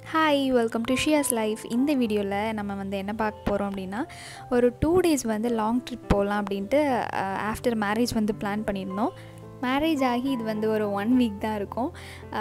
hi welcome to Shiyas life இந்த வீடியோவில் நம்ம வந்து என்ன பார்க்க போகிறோம் அப்படின்னா ஒரு டூ டேஸ் வந்து லாங் ட்ரிப் போகலாம் அப்படின்ட்டு ஆஃப்டர் மேரேஜ் வந்து பிளான் பண்ணியிருந்தோம் மேரேஜ் ஆகி இது வந்து ஒரு ஒன் வீக் தான் இருக்கும்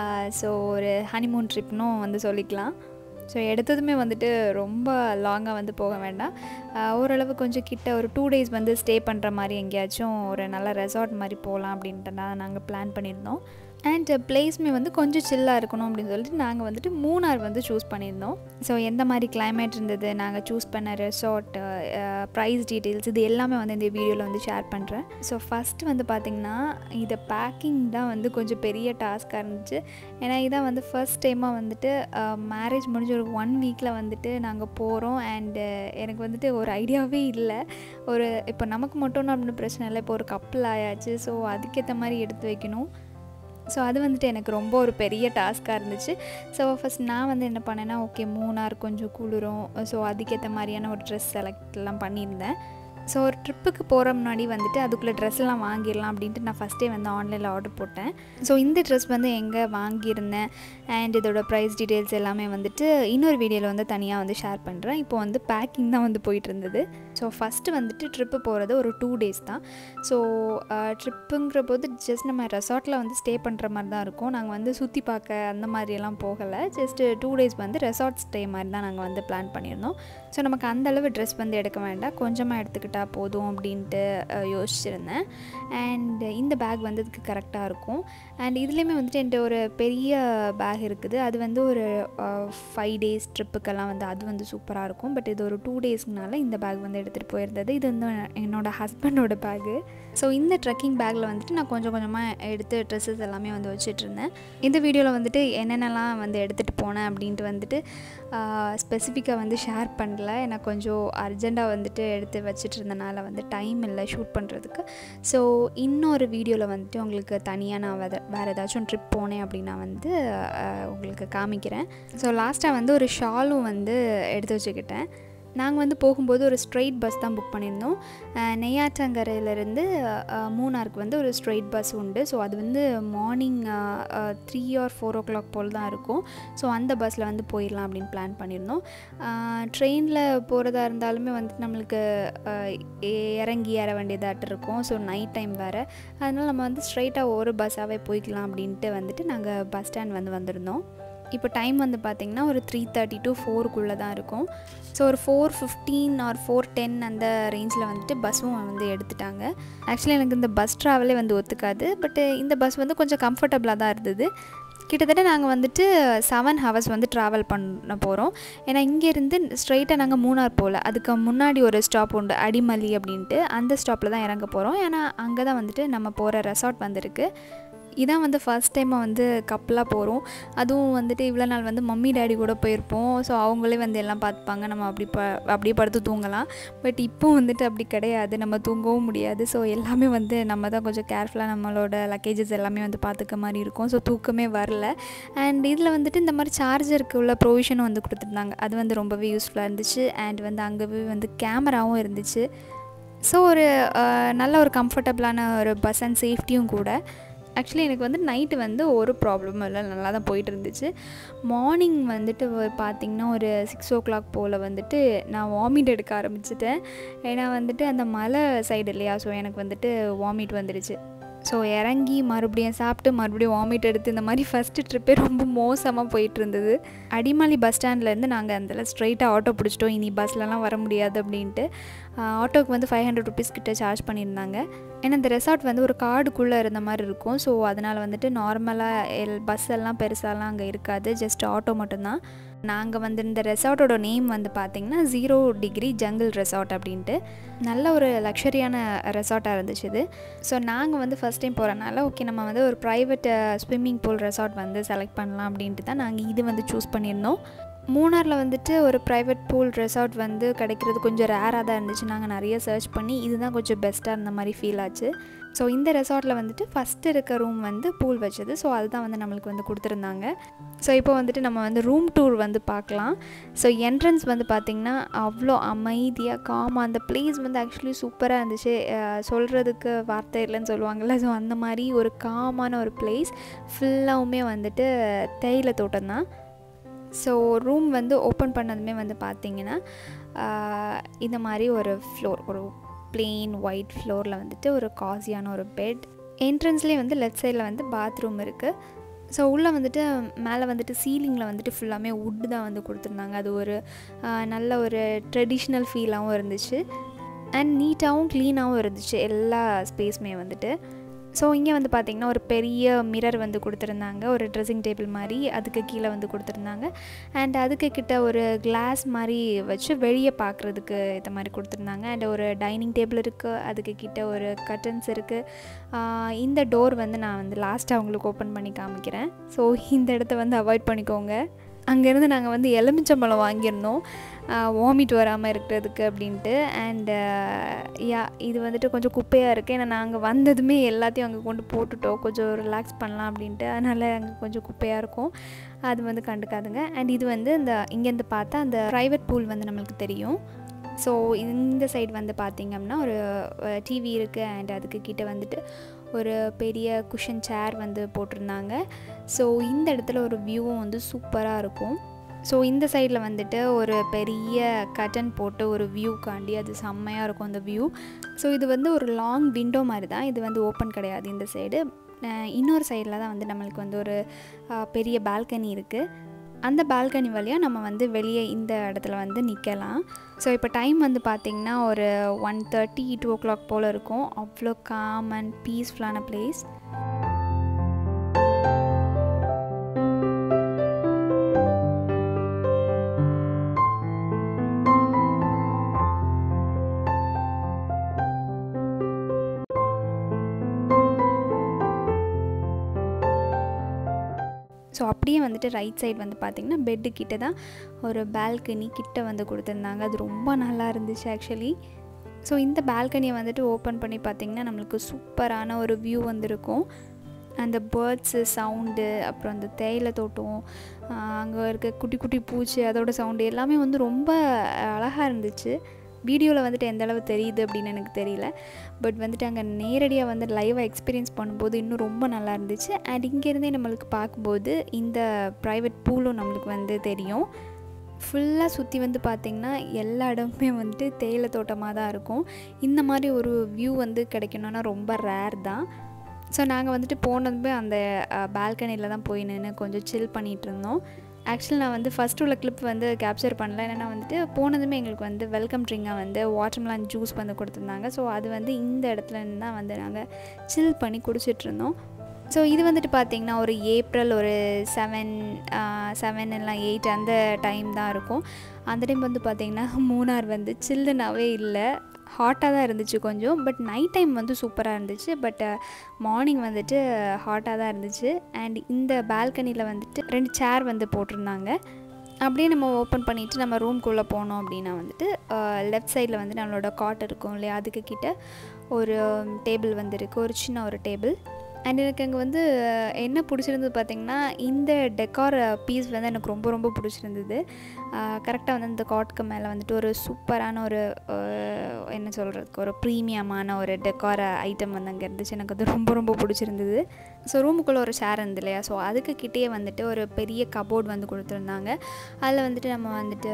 ஸோ ஒரு ஹனிமூன் ட்ரிப்னும் வந்து சொல்லிக்கலாம் ஸோ எடுத்ததுமே வந்துட்டு ரொம்ப லாங்காக வந்து போக வேண்டாம் ஆஹ் ஓரளவு கொஞ்சம் கிட்ட ஒரு டூ டேஸ் வந்து ஸ்டே பண்ணுற மாதிரி எங்கேயாச்சும் ஒரு நல்ல ரெசார்ட் மாதிரி போகலாம் அப்படின்ட்டு தான் நாங்கள் பிளான் பண்ணியிருந்தோம் அண்ட் பிளேஸ்மே வந்து கொஞ்சம் சில்லாக இருக்கணும் அப்படின்னு சொல்லிட்டு நாங்கள் வந்துட்டு மூணார் வந்து சூஸ் பண்ணியிருந்தோம் ஸோ எந்த மாதிரி climate இருந்தது நாங்கள் சூஸ் பண்ண ரெசார்ட் ப்ரைஸ் டீட்டெயில்ஸ் இது எல்லாமே வந்து இந்த வீடியோவில் வந்து ஷேர் பண்ணுறேன் ஸோ ஃபஸ்ட்டு வந்து பார்த்திங்கன்னா இதை பேக்கிங் தான் வந்து கொஞ்சம் பெரிய டாஸ்க்காக இருந்துச்சு ஏன்னா இதான் வந்து ஃபர்ஸ்ட் டைமாக வந்துட்டு மேரேஜ் முடிஞ்ச ஒரு ஒன் வீக்கில் வந்துட்டு நாங்கள் போகிறோம் அண்டு எனக்கு வந்துட்டு ஒரு ஐடியாவே இல்லை ஒரு இப்போ நமக்கு மட்டும் அப்படின்னு பிரச்சனை இல்லை இப்போ ஒரு கப்பல் ஆயாச்சு ஸோ அதுக்கேற்ற மாதிரி எடுத்து வைக்கணும் ஸோ அது வந்துட்டு எனக்கு ரொம்ப ஒரு பெரிய டாஸ்க்காக இருந்துச்சு ஸோ ஃபஸ்ட் நான் வந்து என்ன பண்ணேன்னா ஓகே மூணார் கொஞ்சம் குளிரும் ஸோ அதுக்கேற்ற மாதிரியான ஒரு ட்ரெஸ் செலக்ட்லாம் பண்ணியிருந்தேன் ஸோ ஒரு ட்ரிப்புக்கு போகிற முன்னாடி வந்துட்டு அதுக்குள்ளே ட்ரெஸ்லாம் வாங்கிடலாம் அப்படின்ட்டு நான் ஃபஸ்ட்டே வந்து ஆன்லைனில் ஆர்டர் போட்டேன் ஸோ இந்த ட்ரெஸ் வந்து எங்கே வாங்கியிருந்தேன் அண்ட் இதோட ப்ரைஸ் டீட்டெயில்ஸ் எல்லாமே வந்துட்டு இன்னொரு வீடியோவில் வந்து தனியாக வந்து ஷேர் பண்ணுறேன் இப்போ வந்து பேக்கிங் தான் வந்து போயிட்டு இருந்தது ஸோ ஃபஸ்ட்டு வந்துட்டு ட்ரிப்பு போகிறது ஒரு டூ டேஸ் தான் ஸோ ட்ரிப்புங்கிற போது ஜஸ்ட் நம்ம ரெசார்ட்டில் வந்து ஸ்டே பண்ணுற மாதிரி தான் இருக்கும் நாங்கள் வந்து சுற்றி பார்க்க அந்த மாதிரியெல்லாம் போகலை ஜஸ்ட்டு டூ டேஸ் வந்து ரெசார்ட் ஸ்டே மாதிரி தான் நாங்கள் வந்து பிளான் பண்ணியிருந்தோம் ஸோ நமக்கு அந்த அளவு ட்ரெஸ் வந்து எடுக்க வேண்டாம் கொஞ்சமாக எடுத்துக்கிட்டால் போதும் அப்படின்ட்டு அஹ், யோசிச்சிருந்தேன் அண்ட் இந்த பேக் வந்து இதுக்கு கரெக்டாக இருக்கும் அண்ட் இதுலேயுமே வந்துட்டு என்கிட்ட ஒரு பெரிய பேக் இருக்குது அது வந்து ஒரு ஃபைவ் டேஸ் ட்ரிப்புக்கெல்லாம் வந்து அது வந்து சூப்பராக இருக்கும் பட் இது ஒரு டூ டேஸ்க்குனால இந்த பேக் வந்து எடுத்துகிட்டு போயிருந்தது இது வந்து என்னோட ஹஸ்பண்டோட பேகு ஸோ இந்த ட்ரெக்கிங் பேக்கில் வந்துட்டு நான் கொஞ்சம் கொஞ்சமாக எடுத்து ட்ரெஸ்ஸஸ் எல்லாமே வந்து வச்சுட்டு இருந்தேன் இந்த வீடியோவில் வந்துட்டு என்னென்னலாம் வந்து எடுத்துகிட்டு போனேன் அப்படின்ட்டு வந்துட்டு ஸ்பெசிஃபிக்காக வந்து ஷேர் பண்ணல எனக்கு கொஞ்சம் அர்ஜெண்ட்டாக வந்துட்டு எடுத்து வச்சுட்டு இருந்தனால வந்து டைம் இல்லை ஷூட் பண்ணுறதுக்கு ஸோ இன்னொரு வீடியோவில் வந்துட்டு உங்களுக்கு தனியாக நான் வேறு வேறு ஏதாச்சும் ட்ரிப் போனேன் அப்படின்னா வந்து ஆஹ், உங்களுக்கு காமிக்கிறேன் ஸோ லாஸ்ட்டாக வந்து ஒரு ஷாலும் வந்து எடுத்து வச்சுக்கிட்டேன் நாங்கள் வந்து போகும்போது ஒரு ஸ்ட்ரெயிட் பஸ் தான் புக் பண்ணியிருந்தோம் அஹ் நெய்யாற்றங்கரையிலேருந்து அஹ், மூணாருக்கு வந்து ஒரு ஸ்ட்ரெயிட் பஸ் உண்டு ஸோ அது வந்து morning three or four o'clock போல் தான் இருக்கும் ஸோ அந்த பஸ்ஸில் வந்து போயிடலாம் அப்படின்னு பிளான் பண்ணியிருந்தோம் ட்ரெயினில் போகிறதா இருந்தாலுமே வந்துட்டு நம்மளுக்கு அஹ், இ- இறங்கி ஏற வேண்டியதாட்டு இருக்கும் ஸோ நைட் டைம் வேறு அதனால் நம்ம வந்து ஸ்ட்ரைட்டாக ஒரு பஸ்ஸாகவே போய்க்கலாம் அப்படின்ட்டு வந்துட்டு நாங்கள் பஸ் ஸ்டாண்ட் வந்து வந்திருந்தோம் இப்போ டைம் வந்து பார்த்திங்கன்னா ஒரு த்ரீ தேர்ட்டி டு ஃபோருக்குள்ளே தான் இருக்கும் ஸோ ஒரு four fifteen or four ten அந்த ரேஞ்சில் வந்துட்டு பஸ்ஸும் வந்து எடுத்துட்டாங்க ஆக்சுவலி எனக்கு இந்த பஸ் ட்ராவலே வந்து ஒத்துக்காது பட் இந்த பஸ் வந்து கொஞ்சம் கம்ஃபர்டபுளாக தான் இருந்தது கிட்டத்தட்ட நாங்கள் வந்துட்டு செவன் ஹவர்ஸ் வந்து ட்ராவல் பண்ண போகிறோம் ஏன்னா இங்கேருந்து ஸ்ட்ரைட்டாக நாங்கள் மூணார் போகல அதுக்கு முன்னாடி ஒரு ஸ்டாப் உண்டு அடிமலி அப்படின்ட்டு அந்த ஸ்டாப்பில் தான் இறங்க போகிறோம் ஏன்னா அங்கே தான் வந்துட்டு நம்ம போகிற ரெசார்ட் வந்திருக்கு இதான் வந்து ஃபர்ஸ்ட் டைமாக வந்து கப்பலாக போகிறோம் அதுவும் வந்துட்டு இவ்வளோ நாள் வந்து மம்மி டேடி கூட போயிருப்போம் ஸோ அவங்களே வந்து எல்லாம் பார்த்துப்பாங்க நம்ம அப்படி ப அப்படியே படுத்து தூங்கலாம் பட் இப்போ வந்துட்டு அப்படி கிடையாது நம்ம தூங்கவும் முடியாது ஸோ எல்லாமே வந்து நம்ம தான் கொஞ்சம் கேர்ஃபுல்லாக நம்மளோட லக்கேஜஸ் எல்லாமே வந்து பார்த்துக்க மாதிரி இருக்கும் ஸோ தூக்கமே வரல அண்ட் இதில் வந்துட்டு இந்த மாதிரி சார்ஜருக்கு உள்ள ப்ரொவிஷனும் வந்து கொடுத்துருந்தாங்க அது வந்து ரொம்பவே யூஸ்ஃபுல்லாக இருந்துச்சு அண்ட் வந்து அங்கவே வந்து கேமராவும் இருந்துச்சு ஸோ ஒரு அஹ், நல்ல ஒரு கம்ஃபர்டபுளான ஒரு பஸ் அண்ட் சேஃப்டியும் கூட ஆக்சுவலி எனக்கு வந்து நைட்டு வந்து ஒரு ப்ராப்ளமும் இல்லை நல்லா தான் போயிட்டு இருந்துச்சு மார்னிங் வந்துட்டு ஒரு பார்த்திங்கன்னா ஒரு சிக்ஸ் ஓ கிளாக் போல் வந்துட்டு நான் வாமிட் எடுக்க ஆரம்பிச்சிட்டேன் ஏன்னா வந்துட்டு அந்த மலை சைடு இல்லையா ஸோ எனக்கு வந்துட்டு வாமிட் வந்துடுச்சு ஸோ இறங்கி மறுபடியும் சாப்பிட்டு மறுபடியும் வாமிட் எடுத்து இந்த மாதிரி ஃபஸ்ட்டு ட்ரிப்பே ரொம்ப மோசமாக போயிட்டு இருந்தது அடிமாலி பஸ் ஸ்டாண்ட்லேருந்து நாங்கள் அந்த ஸ்ட்ரைட்டாக ஆட்டோ பிடிச்சிட்டோம் இனி பஸ்லலாம் வர முடியாது அப்படின்ட்டு ஆட்டோக்கு வந்து ஃபைவ் ஹண்ட்ரட் ருபீஸ் கிட்ட சார்ஜ் பண்ணியிருந்தாங்க ஏன்னா இந்த ரெசார்ட் வந்து ஒரு காடுக்குள்ளே இருந்த மாதிரி இருக்கும் ஸோ அதனால் வந்துட்டு நார்மலாக எல் பஸ் எல்லாம் பெருசாலாம் அங்கே இருக்காது ஜஸ்ட் ஆட்டோ மட்டும்தான் நாங்கள் வந்து இந்த ரெசார்ட்டோட நேம் வந்து பார்த்திங்கன்னா ஜீரோ டிகிரி ஜங்கிள் ரெசார்ட் அப்படின்ட்டு நல்ல ஒரு லக்ஸரியான ரெசார்ட்டாக இருந்துச்சு இது ஸோ நாங்கள் வந்து ஃபஸ்ட் டைம் போகிறனால ஓகே நம்ம வந்து ஒரு ப்ரைவேட் ஸ்விம்மிங் பூல் ரெசார்ட் வந்து செலக்ட் பண்ணலாம் அப்படின்ட்டு தான் நாங்கள் இது வந்து சூஸ் பண்ணியிருந்தோம் மூணாரில் வந்துட்டு ஒரு ப்ரைவேட் பூல் ரெசார்ட் வந்து கிடைக்கிறது கொஞ்சம் ரேராக தான் இருந்துச்சு நாங்கள் நிறைய சர்ச் பண்ணி இதுதான் கொஞ்சம் பெஸ்ட்டாக இருந்த மாதிரி ஃபீல் ஆச்சு ஸோ இந்த ரெசார்ட்டில் வந்துட்டு ஃபஸ்ட்டு இருக்க ரூம் வந்து பூல் வச்சது ஸோ அதுதான் வந்து நம்மளுக்கு வந்து கொடுத்துருந்தாங்க ஸோ இப்போ வந்துட்டு நம்ம வந்து ரூம் டூர் வந்து பார்க்கலாம் ஸோ என்ட்ரன்ஸ் வந்து பார்த்திங்கன்னா அவ்வளோ அமைதியாக காமாக அந்த பிளேஸ் வந்து ஆக்சுவலி சூப்பராக இருந்துச்சு அஹ் சொல்கிறதுக்கு வார்த்தை இல்லைன்னு சொல்லுவாங்கள்ல ஸோ அந்த மாதிரி ஒரு காமான ஒரு பிளேஸ் ஃபுல்லாகவுமே வந்துட்டு தேயிலை தோட்டம் தான் ஸோ ரூம் வந்து ஓப்பன் பண்ணதுமே வந்து பார்த்தீங்கன்னா இந்த மாதிரி ஒரு ஃப்ளோர் ஒரு பிளெயின் ஒயிட் ஃப்ளோரில் வந்துட்டு ஒரு காசியான ஒரு பெட் என்ட்ரன்ஸ்லேயே வந்து லெஃப்ட் சைடில் வந்து பாத்ரூம் இருக்குது ஸோ உள்ளே வந்துட்டு மேலே வந்துட்டு சீலிங்கில் வந்துட்டு ஃபுல்லாமே வுட்டு தான் வந்து கொடுத்துருந்தாங்க அது ஒரு நல்ல ஒரு ட்ரெடிஷ்னல் ஃபீலாகவும் இருந்துச்சு அண்ட் நீட்டாகவும் க்ளீனாகவும் இருந்துச்சு எல்லா ஸ்பேஸுமே வந்துட்டு ஸோ இங்கே வந்து பார்த்திங்கன்னா ஒரு பெரிய மிரர் வந்து கொடுத்துருந்தாங்க ஒரு ட்ரெஸ்ஸிங் டேபிள் மாதிரி அதுக்கு கீழே வந்து கொடுத்துருந்தாங்க அண்ட் அதுக்கு கிட்ட ஒரு கிளாஸ் மாதிரி வச்சு வெளியே பார்க்குறதுக்கு இந்த மாதிரி கொடுத்துருந்தாங்க அண்ட் ஒரு டைனிங் டேபிள் இருக்குது அதுக்கு கிட்ட ஒரு கர்டன்ஸ் இருக்குது இந்த டோர் வந்து நான் வந்து லாஸ்ட்டாக உங்களுக்கு ஓப்பன் பண்ணி காமிக்கிறேன் ஸோ இந்த இடத்த வந்து அவாய்ட் பண்ணிக்கோங்க அங்கேருந்து நாங்கள் வந்து எலுமிச்சம்பழம் வாங்கியிருந்தோம் வாமிட் வராமல் இருக்கிறதுக்கு அப்படின்ட்டு அண்டு யா இது வந்துட்டு கொஞ்சம் குப்பையாக இருக்குது ஏன்னா நாங்கள் வந்ததுமே எல்லாத்தையும் அங்கே கொண்டு போட்டுட்டோம் கொஞ்சம் ரிலாக்ஸ் பண்ணலாம் அப்படின்ட்டு அதனால் அங்கே கொஞ்சம் குப்பையாக இருக்கும் அது வந்து கண்டுக்காதுங்க அண்ட் இது வந்து இந்த இங்கேருந்து பார்த்தா அந்த ப்ரைவேட் பூல் வந்து நம்மளுக்கு தெரியும் ஸோ இந்த சைடு வந்து பார்த்திங்க அப்படின்னா ஒரு டிவி இருக்குது அண்ட் அதுக்கு கிட்டே வந்துட்டு ஒரு பெரிய குஷன் சேர் வந்து போட்டிருந்தாங்க ஸோ இந்த இடத்துல ஒரு வியூவும் வந்து சூப்பராக இருக்கும் ஸோ இந்த சைடில் வந்துட்டு ஒரு பெரிய கட்டன் போட்டு ஒரு வியூக்காண்டி அது செம்மையாக இருக்கும் அந்த வியூ ஸோ இது வந்து ஒரு லாங் விண்டோ மாதிரி தான் இது வந்து ஓப்பன் கிடையாது இந்த சைடு இன்னொரு சைடில் தான் வந்து நம்மளுக்கு வந்து ஒரு பெரிய பால்கனி இருக்குது அந்த பால்கனி வழியாக நம்ம வந்து வெளியே இந்த இடத்துல வந்து நிற்கலாம் ஸோ இப்போ டைம் வந்து பார்த்திங்கன்னா ஒரு one thirty two o'clock போல் இருக்கும் அவ்வளோ காம் அண்ட் பீஸ்ஃபுல்லான பிளேஸ் ஸோ அப்படியே வந்துட்டு ரைட் சைடு வந்து பார்த்திங்கன்னா பெட்டு கிட்ட தான் ஒரு பால்கனி கிட்ட வந்து கொடுத்துருந்தாங்க அது ரொம்ப நல்லா இருந்துச்சு ஆக்சுவலி ஸோ இந்த பால்கனியை வந்துட்டு ஓப்பன் பண்ணி பார்த்திங்கன்னா நம்மளுக்கு சூப்பரான ஒரு வியூ வந்திருக்கும் அந்த பேர்ட்ஸு சவுண்டு அப்புறம் அந்த தேயிலை தோட்டம் அங்கே இருக்க குட்டி குட்டி பூச்சி அதோட சவுண்டு எல்லாமே வந்து ரொம்ப அழகாக இருந்துச்சு வீடியோவில் வந்துட்டு எந்த அளவு தெரியுது அப்படின்னு எனக்கு தெரியல பட் வந்துட்டு அங்கே நேரடியாக வந்து லைவாக எக்ஸ்பீரியன்ஸ் பண்ணும்போது இன்னும் ரொம்ப நல்லா இருந்துச்சு அண்ட் இங்கேருந்தே நம்மளுக்கு பார்க்கும்போது இந்த ப்ரைவேட் பூலும் நம்மளுக்கு வந்து தெரியும் ஃபுல்லாக சுற்றி வந்து பார்த்திங்கன்னா எல்லா இடமுமே வந்துட்டு தேயிலை தோட்டமாக தான் இருக்கும் இந்த மாதிரி ஒரு வியூ வந்து கிடைக்கணுன்னா ரொம்ப ரேர் தான் ஸோ நாங்கள் வந்துட்டு போனதுமே அந்த பால்கனியில் தான் போய் நின்று கொஞ்சம் சில் பண்ணிகிட்டு இருந்தோம் ஆக்சுவலி நான் வந்து ஃபஸ்ட் உள்ள கிளிப் வந்து கேப்சர் பண்ணல ஏன்னா வந்துட்டு போனதுமே எங்களுக்கு வந்து வெல்கம் ட்ரிங்காக வந்து வாட்டர்மெலான் ஜூஸ் வந்து கொடுத்துருந்தாங்க ஸோ அது வந்து இந்த இடத்துல இருந்து தான் வந்து நாங்கள் சில் பண்ணி குடிச்சிட்ருந்தோம் ஸோ இது வந்துட்டு பார்த்திங்கன்னா ஒரு ஏப்ரல் ஒரு செவன் செவன் எல்லாம் எயிட் அந்த டைம் தான் இருக்கும் அந்த டைம் வந்து பார்த்திங்கன்னா மூணார் வந்து சில்லுனாவே இல்லை ஹாட்டாக தான் இருந்துச்சு கொஞ்சம் பட் நைட் டைம் வந்து சூப்பராக இருந்துச்சு பட் மார்னிங் வந்துட்டு ஹாட்டாக தான் இருந்துச்சு அண்ட் இந்த பால்கனியில் வந்துட்டு ரெண்டு சேர் வந்து போட்டிருந்தாங்க அப்படியே நம்ம ஓப்பன் பண்ணிவிட்டு நம்ம ரூம்குள்ளே போனோம் அப்படின்னா வந்துட்டு லெஃப்ட் சைடில் வந்து நம்மளோட காட் இருக்கும் இல்லையா அதுக்கு கிட்ட ஒரு டேபிள் வந்து இருக்குது ஒரு சின்ன ஒரு டேபிள் அண்ட் எனக்கு அங்கே வந்து என்ன பிடிச்சிருந்தது பார்த்திங்கன்னா இந்த டெக்கார் பீஸ் வந்து எனக்கு ரொம்ப ரொம்ப பிடிச்சிருந்தது கரெக்டாக வந்து இந்த காட்க்கு மேலே வந்துட்டு ஒரு சூப்பரான ஒரு என்ன சொல்கிறதுக்கு ஒரு ப்ரீமியமான ஒரு டெக்கார் ஐட்டம் வந்து அங்கே இருந்துச்சு எனக்கு அது ரொம்ப ரொம்ப பிடிச்சிருந்தது ஸோ ரூமுக்குள்ளே ஒரு ஷேர் இருந்து இல்லையா ஸோ அதுக்கு கிட்டேயே வந்துட்டு ஒரு பெரிய கபோர்ட் வந்து கொடுத்துருந்தாங்க அதில் வந்துட்டு நம்ம வந்துட்டு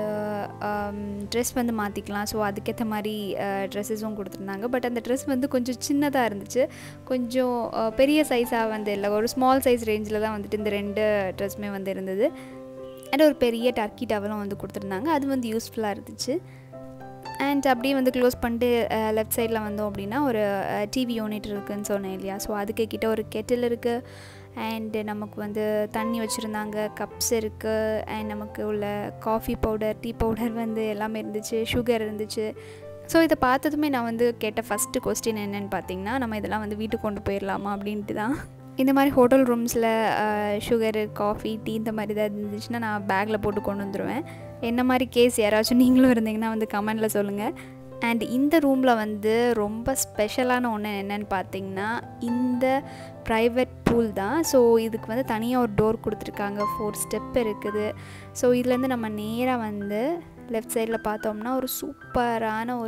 ட்ரெஸ் வந்து மாற்றிக்கலாம் ஸோ அதுக்கேற்ற மாதிரி ட்ரெஸ்ஸஸும் கொடுத்துருந்தாங்க பட் அந்த ட்ரெஸ் வந்து கொஞ்சம் சின்னதாக இருந்துச்சு கொஞ்சம் பெரிய சைஸாக வந்து இல்லை ஒரு ஸ்மால் சைஸ் ரேஞ்சில் தான் வந்துட்டு இந்த ரெண்டு ட்ரெஸ்ஸுமே வந்து இருந்தது அண்ட் ஒரு பெரிய டர்க்கி டவலும் வந்து கொடுத்துருந்தாங்க அது வந்து யூஸ்ஃபுல்லாக இருந்துச்சு அண்ட் அப்படியே வந்து க்ளோஸ் பண்ணிட்டு லெஃப்ட் சைடில் வந்தோம் அப்படின்னா ஒரு டிவி யூனிட் இருக்குதுன்னு சொன்னேன் இல்லையா ஸோ அதுக்கு கிட்ட ஒரு கெட்டில் இருக்குது அண்டு நமக்கு வந்து தண்ணி வச்சுருந்தாங்க கப்ஸ் இருக்குது அண்ட் நமக்கு உள்ள காஃபி பவுடர் டீ பவுடர் வந்து எல்லாமே இருந்துச்சு சுகர் இருந்துச்சு ஸோ இதை பார்த்ததுமே நான் வந்து கேட்ட ஃபஸ்ட்டு கொஸ்டின் என்னென்னு பார்த்தீங்கன்னா நம்ம இதெல்லாம் வந்து வீட்டுக்கு கொண்டு போயிடலாமா அப்படின்ட்டு தான் இந்த மாதிரி ஹோட்டல் ரூம்ஸில் சுகரு காஃபி டீ இந்த மாதிரி ஏதாவது இருந்துச்சுன்னா நான் பேக்கில் போட்டு கொண்டு வந்துடுவேன் என்ன மாதிரி கேஸ் யாராச்சும் நீங்களும் இருந்தீங்கன்னா வந்து கமெண்டில் சொல்லுங்கள் அண்ட் இந்த ரூமில் வந்து ரொம்ப ஸ்பெஷலான ஒன்று என்னென்னு பார்த்தீங்கன்னா இந்த ப்ரைவேட் பூல் தான் ஸோ இதுக்கு வந்து தனியாக ஒரு டோர் கொடுத்துருக்காங்க ஃபோர் ஸ்டெப் இருக்குது ஸோ இதுலேருந்து நம்ம நேராக வந்து லெஃப்ட் சைடில் பார்த்தோம்னா ஒரு சூப்பரான ஒரு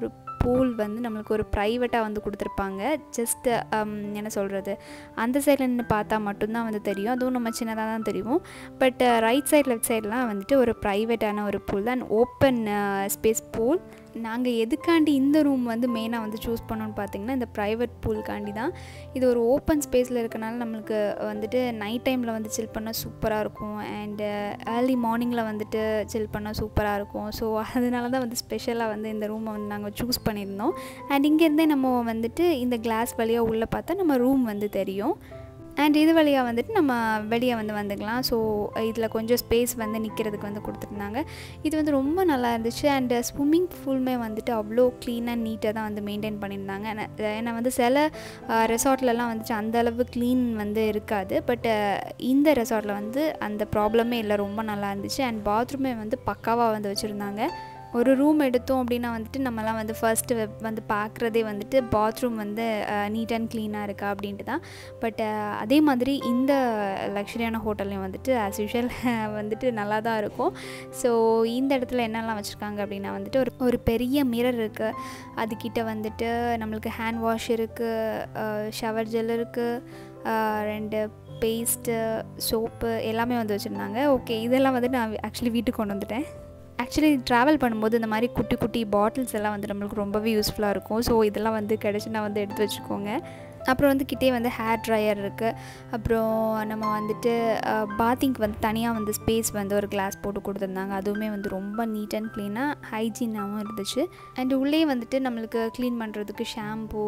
பூல் வந்து நம்மளுக்கு ஒரு ப்ரைவேட்டாக வந்து கொடுத்துருப்பாங்க ஜஸ்ட் என்ன சொல்கிறது அந்த சைடில் நின்று பார்த்தா மட்டும்தான் வந்து தெரியும் அதுவும் நம்ம சின்னதாக தான் தெரியும் பட் ரைட் சைட் லெஃப்ட் சைட்லாம் வந்துட்டு ஒரு ப்ரைவேட்டான ஒரு பூல் தான் ஓப்பன் ஸ்பேஸ் பூல் நாங்கள் எதுக்காண்டி இந்த ரூம் வந்து மெயினாக வந்து சூஸ் பண்ணோன்னு பார்த்தீங்கன்னா இந்த ப்ரைவேட் பூல்காண்டி தான் இது ஒரு ஓப்பன் ஸ்பேஸில் இருக்கனால நம்மளுக்கு வந்துட்டு நைட் டைமில் வந்து சில் பண்ண சூப்பராக இருக்கும் அண்டு ஏர்லி மார்னிங்கில் வந்துட்டு சில் பண்ண சூப்பராக இருக்கும் ஸோ அதனால தான் வந்து ஸ்பெஷலாக வந்து இந்த ரூமை வந்து நாங்கள் சூஸ் பண்ணியிருந்தோம் அண்ட் இங்கேருந்தே நம்ம வந்துட்டு இந்த கிளாஸ் வழியாக உள்ளே பார்த்தா நம்ம ரூம் வந்து தெரியும் அண்ட் இது வழியாக வந்துட்டு நம்ம வெளியே வந்து வந்துக்கலாம் ஸோ இதில் கொஞ்சம் ஸ்பேஸ் வந்து நிற்கிறதுக்கு வந்து கொடுத்துருந்தாங்க இது வந்து ரொம்ப நல்லா இருந்துச்சு அண்ட் ஸ்விம்மிங் பூலுமே வந்துட்டு அவ்வளோ க்ளீனாக நீட்டாக தான் வந்து மெயின்டைன் பண்ணியிருந்தாங்க ஏன்னா வந்து சில ரெசார்ட்லலாம் வந்துட்டு அந்த அளவு க்ளீன் வந்து இருக்காது பட் இந்த ரெசார்ட்டில் வந்து அந்த ப்ராப்ளமே இல்லை ரொம்ப நல்லா இருந்துச்சு அண்ட் பாத்ரூமே வந்து பக்காவாக வந்து வச்சுருந்தாங்க ஒரு ரூம் எடுத்தோம் அப்படின்னா வந்துட்டு நம்மலாம் வந்து ஃபர்ஸ்ட்டு வந்து பார்க்குறதே வந்துட்டு பாத்ரூம் வந்து நீட் அண்ட் க்ளீனாக இருக்கா அப்படின்ட்டு தான் பட் அதே மாதிரி இந்த லக்ஸரியான ஹோட்டல்லையும் வந்துட்டு ஆஸ் யூஷுவல் வந்துட்டு நல்லா தான் இருக்கும் ஸோ இந்த இடத்துல என்னெல்லாம் வச்சுருக்காங்க அப்படின்னா வந்துட்டு ஒரு ஒரு பெரிய மிரர் இருக்குது அதுக்கிட்ட வந்துட்டு நம்மளுக்கு ஹேண்ட் வாஷ் இருக்குது ஷவர் ஜெல் இருக்குது ரெண்டு பேஸ்ட்டு சோப்பு எல்லாமே வந்து வச்சுருந்தாங்க ஓகே இதெல்லாம் வந்துட்டு நான் ஆக்சுவலி வீட்டுக்கு கொண்டு வந்துட்டேன் ஆக்சுவலி ட்ராவல் பண்ணும்போது இந்த மாதிரி குட்டி குட்டி பாட்டில்ஸ் எல்லாம் வந்து நம்மளுக்கு ரொம்பவே யூஸ்ஃபுல்லாக இருக்கும் ஸோ இதெல்லாம் வந்து கிடச்சுன்னா வந்து எடுத்து வச்சுக்கோங்க அப்புறம் வந்து கிட்டே வந்து ஹேர் ட்ரையர் இருக்குது அப்புறம் நம்ம வந்துட்டு பாத்திங்க்கு வந்து தனியாக வந்து ஸ்பேஸ் வந்து ஒரு கிளாஸ் போட்டு கொடுத்துருந்தாங்க அதுவுமே வந்து ரொம்ப நீட் அண்ட் க்ளீனாக ஹைஜீனாகவும் இருந்துச்சு அண்ட் உள்ளே வந்துட்டு நம்மளுக்கு க்ளீன் பண்ணுறதுக்கு ஷாம்பூ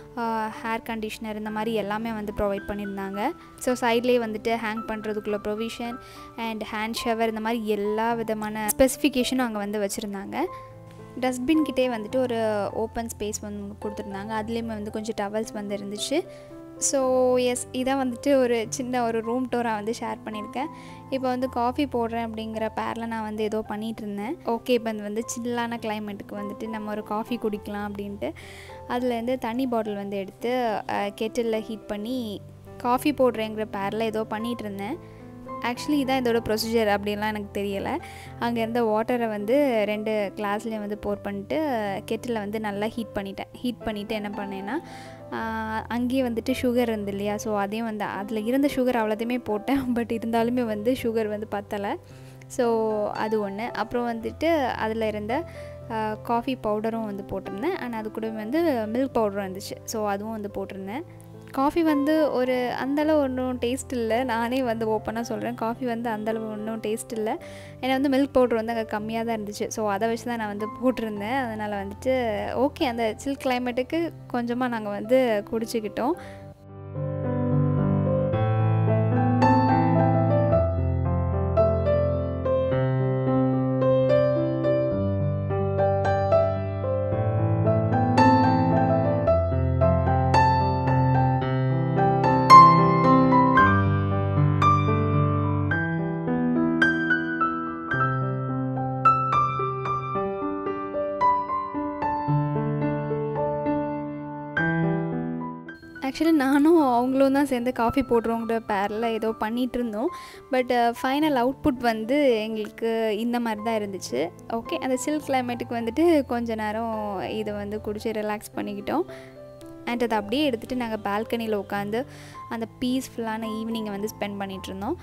ஹேர் கண்டிஷ்னர் இந்த மாதிரி எல்லாமே வந்து ப்ரொவைட் பண்ணியிருந்தாங்க ஸோ சைட்லேயே வந்துட்டு ஹேங் பண்ணுறதுக்குள்ள ப்ரொவிஷன் அண்ட் ஹேண்ட் ஷவர் இந்த மாதிரி எல்லா விதமான ஸ்பெசிஃபிகேஷனும் அங்கே வந்து வச்சுருந்தாங்க டஸ்ட்பின் கிட்டே வந்துட்டு ஒரு ஓப்பன் ஸ்பேஸ் வந்து கொடுத்துருந்தாங்க அதுலேயுமே வந்து கொஞ்சம் டவல்ஸ் வந்து இருந்துச்சு ஸோ எஸ் இதான் வந்துட்டு ஒரு சின்ன ஒரு ரூம் டூராக வந்து ஷேர் பண்ணியிருக்கேன் இப்போ வந்து காஃபி போடுறேன் அப்படிங்கிற பேரில் நான் வந்து ஏதோ பண்ணிகிட்டு இருந்தேன் ஓகே இப்போ வந்து சில்லான கிளைமேட்டுக்கு வந்துட்டு நம்ம ஒரு காஃபி குடிக்கலாம் அப்படின்ட்டு அதுலேருந்து தண்ணி பாட்டில் வந்து எடுத்து கெட்டிலில் ஹீட் பண்ணி காஃபி போடுறேங்கிற பேரில் ஏதோ பண்ணிகிட்டு இருந்தேன் ஆக்சுவலி இதான் இதோட ப்ரொசீஜர் அப்படின்லாம் எனக்கு தெரியலை அங்கே இருந்த வாட்டரை வந்து ரெண்டு கிளாஸ்லேயும் வந்து போர் பண்ணிட்டு கெட்டில் வந்து நல்லா ஹீட் பண்ணிட்டேன் ஹீட் பண்ணிவிட்டு என்ன பண்ணேன்னா அங்கேயே வந்துட்டு சுகர் இருந்து இல்லையா ஸோ அதையும் வந்து அதில் இருந்த சுகர் அவ்வளோத்தையுமே போட்டேன் பட் இருந்தாலுமே வந்து சுகர் வந்து பத்தலை ஸோ அது ஒன்று அப்புறம் வந்துட்டு அதில் இருந்த காஃபி பவுடரும் வந்து போட்டிருந்தேன் அண்ட் அது கூட வந்து மில்க் பவுடரும் இருந்துச்சு ஸோ அதுவும் வந்து போட்டிருந்தேன் காஃபி வந்து ஒரு அந்தளவு ஒன்றும் டேஸ்ட் இல்லை நானே வந்து ஓப்பனாக சொல்கிறேன் காஃபி வந்து அந்தளவு ஒன்றும் டேஸ்ட் இல்லை ஏன்னா வந்து மில்க் பவுடர் வந்து அங்கே கம்மியாக தான் இருந்துச்சு ஸோ அதை வச்சு தான் நான் வந்து போட்டிருந்தேன் அதனால் வந்துட்டு ஓகே அந்த சில் கிளைமேட்டுக்கு கொஞ்சமாக நாங்கள் வந்து குடிச்சிக்கிட்டோம் ஆக்சுவலி நானும் அவங்களும் தான் சேர்ந்து காஃபி போடுறோங்கிற பேரில் ஏதோ பண்ணிகிட்டு இருந்தோம் பட் ஃபைனல் அவுட்புட் வந்து எங்களுக்கு இந்த மாதிரி தான் இருந்துச்சு ஓகே அந்த சில் கிளைமேட்டுக்கு வந்துட்டு கொஞ்ச நேரம் இதை வந்து குடிச்சு ரிலாக்ஸ் பண்ணிக்கிட்டோம் அண்ட் அதை அப்படியே எடுத்துகிட்டு நாங்கள் பால்கனியில் உட்காந்து அந்த பீஸ்ஃபுல்லான ஈவினிங்கை வந்து ஸ்பெண்ட் பண்ணிகிட்டு இருந்தோம்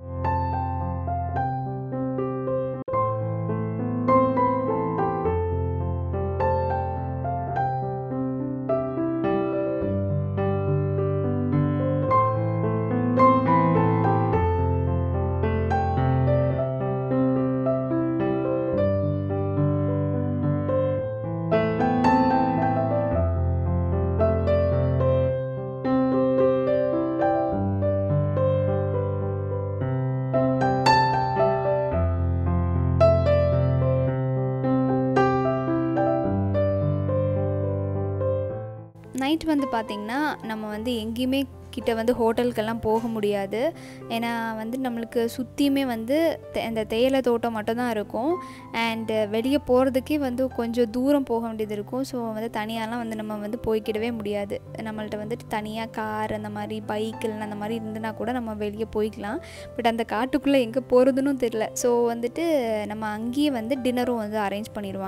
நைட் வந்து பார்த்திங்கன்னா நம்ம வந்து எங்கேயுமே கிட்ட வந்து ஹோட்டலுக்கெல்லாம் போக முடியாது ஏன்னா வந்து நம்மளுக்கு சுற்றியுமே வந்து தே- இந்த தேயிலை தோட்டம் மட்டும்தான் இருக்கும் அண்டு வெளியே போகிறதுக்கே வந்து கொஞ்சம் தூரம் போக வேண்டியது இருக்கும் ஸோ வந்து தனியாலாம் வந்து நம்ம வந்து போய்க்கிடவே முடியாது நம்மள்ட்ட வந்துட்டு தனியாக கார் அந்த மாதிரி பைக் இல்லைன்னா அந்த மாதிரி இருந்துனா கூட நம்ம வெளியே போய்க்கலாம் பட் அந்த காட்டுக்குள்ளே எங்கே போகிறதுன்னு தெரில ஸோ வந்துட்டு நம்ம அங்கேயே வந்து டின்னரும் வந்து அரேஞ்ச் பண்ணிடுவாங்க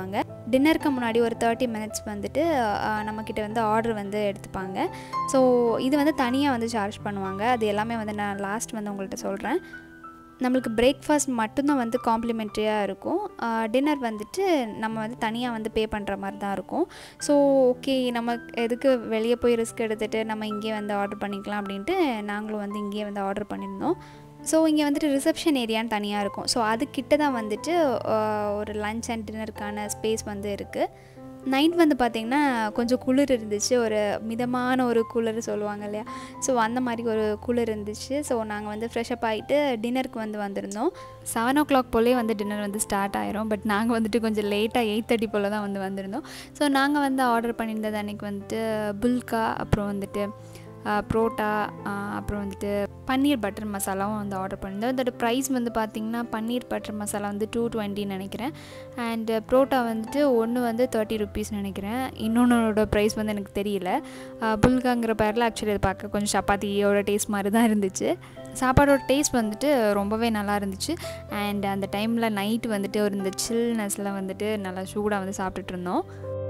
டின்னருக்கு முன்னாடி ஒரு தேர்ட்டி மினிட்ஸ் வந்துட்டு நம்மக்கிட்ட வந்து ஆர்டர் வந்து எடுத்துப்பாங்க ஸோ இது வந்து தனியாக வந்து சார்ஜ் பண்ணுவாங்க அது எல்லாமே வந்து நான் லாஸ்ட் வந்து உங்கள்கிட்ட சொல்கிறேன் நம்மளுக்கு பிரேக்ஃபாஸ்ட் மட்டும்தான் வந்து காம்ப்ளிமெண்ட்ரியாக இருக்கும் டின்னர் வந்துட்டு நம்ம வந்து தனியாக வந்து பே பண்ணுற மாதிரி தான் இருக்கும் ஸோ ஓகே நம்ம எதுக்கு வெளியே போய் ரிஸ்க் எடுத்துகிட்டு நம்ம இங்கேயே வந்து ஆர்டர் பண்ணிக்கலாம் அப்படின்ட்டு நாங்களும் வந்து இங்கேயே வந்து ஆர்டர் பண்ணியிருந்தோம் ஸோ இங்கே வந்துட்டு ரிசப்ஷன் ஏரியான்னு தனியாக இருக்கும் ஸோ அதுக்கிட்ட தான் வந்துட்டு ஒரு லன்ச் அண்ட் டின்னருக்கான ஸ்பேஸ் வந்து இருக்குது நைட் வந்து பார்த்திங்கன்னா கொஞ்சம் குளிர் இருந்துச்சு ஒரு மிதமான ஒரு குளிர் சொல்லுவாங்க இல்லையா ஸோ அந்த மாதிரி ஒரு குளிர் இருந்துச்சு ஸோ நாங்கள் வந்து ஃப்ரெஷ்அப் ஆகிட்டு டின்னருக்கு வந்து வந்திருந்தோம் செவன் ஓ கிளாக் போலே வந்து டின்னர் வந்து ஸ்டார்ட் ஆயிரும் பட் நாங்கள் வந்துட்டு கொஞ்சம் லேட்டாக எயிட் தேர்ட்டி போல் தான் வந்து வந்திருந்தோம் ஸோ நாங்கள் வந்து ஆர்டர் பண்ணியிருந்தது அன்றைக்கி வந்துட்டு புல்கா அப்புறம் வந்துட்டு ப்ரோட்டா அப்புறம் வந்துட்டு பன்னீர் பட்டர் மசாலாவும் வந்து ஆர்டர் பண்ணியிருந்தோம் இதோட ப்ரைஸ் வந்து பார்த்திங்கன்னா பன்னீர் பட்டர் மசாலா வந்து டூ டுவெண்ட்டின்னு நினைக்கிறேன் அண்ட் ப்ரோட்டா வந்துட்டு ஒன்று வந்து தேர்ட்டி ருபீஸ் நினைக்கிறேன் இன்னொன்னோட ப்ரைஸ் வந்து எனக்கு தெரியல புல்காங்கிற பேரில் ஆக்சுவலி அதை பார்க்க கொஞ்சம் சப்பாத்தியோட டேஸ்ட் மாதிரி தான் இருந்துச்சு சாப்பாடோட டேஸ்ட் வந்துட்டு ரொம்பவே நல்லா இருந்துச்சு அண்ட் அந்த டைமில் நைட்டு வந்துட்டு ஒரு இந்த சில்னஸில் வந்துட்டு நல்லா சூடாக வந்து சாப்பிட்டுட்டு இருந்தோம்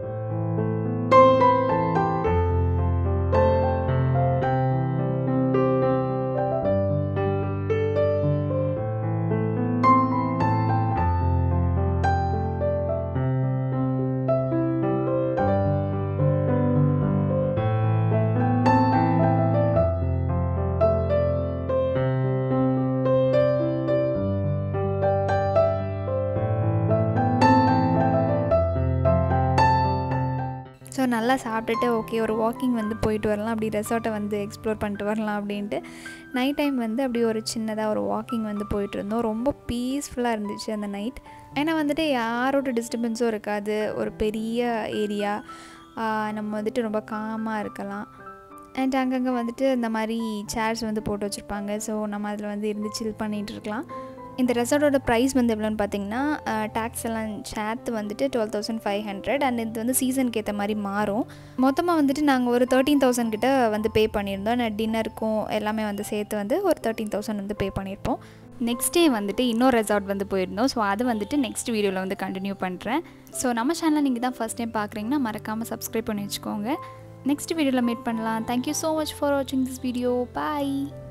ஸோ நல்லா சாப்பிட்டுட்டு ஓகே ஒரு வாக்கிங் வந்து போயிட்டு வரலாம் அப்படி ரெசார்ட்டை வந்து எக்ஸ்ப்ளோர் பண்ணிட்டு வரலாம் அப்படின்ட்டு நைட் டைம் வந்து அப்படி ஒரு சின்னதாக ஒரு வாக்கிங் வந்து போயிட்டு இருந்தோம் ரொம்ப பீஸ்ஃபுல்லாக இருந்துச்சு அந்த நைட் ஏன்னா வந்துட்டு யாரோட டிஸ்டர்பன்ஸும் இருக்காது ஒரு பெரிய ஏரியா நம்ம வந்துட்டு ரொம்ப காமாக இருக்கலாம் அண்ட் அங்கங்கே வந்துட்டு இந்த மாதிரி சேர்ஸ் வந்து போட்டு வச்சுருப்பாங்க ஸோ நம்ம அதில் வந்து இருந்து சில் பண்ணிகிட்டு இருக்கலாம் இந்த ரெசார்ட்டோட ப்ரைஸ் வந்து எவ்வளோன்னு பார்த்தீங்கன்னா டேக்ஸ் எல்லாம் சேர்த்து வந்துட்டு twelve thousand five hundred and இது வந்து சீசனுக்கு ஏற்ற மாதிரி மாறும் மொத்தமாக வந்துட்டு நாங்கள் ஒரு தேர்ட்டீன் தௌசண்ட் கிட்ட வந்து பே பண்ணியிருந்தோம் நான் டின்னருக்கும் எல்லாமே வந்து சேர்த்து வந்து ஒரு தேர்ட்டீன் தௌசண்ட் வந்து பே பண்ணியிருப்போம் நெக்ஸ்ட் டே வந்துட்டு இன்னொரு ரெசார்ட் வந்து போயிருந்தோம் ஸோ அது வந்துட்டு நெக்ஸ்ட் வீடியோவில் வந்து கண்டினியூ பண்ணுறேன் ஸோ நம்ம சேனலில் நீங்கள் தான் ஃபஸ்ட் டைம் பார்க்குறீங்கன்னா மறக்காமல் சப்ஸ்கிரைப் பண்ணி வச்சுக்கோங்க நெக்ஸ்ட் வீடியோவில் மீட் பண்ணலாம் தேங்க்யூ ஸோ மச் ஃபார் வாட்சிங் திஸ் வீடியோ பாய்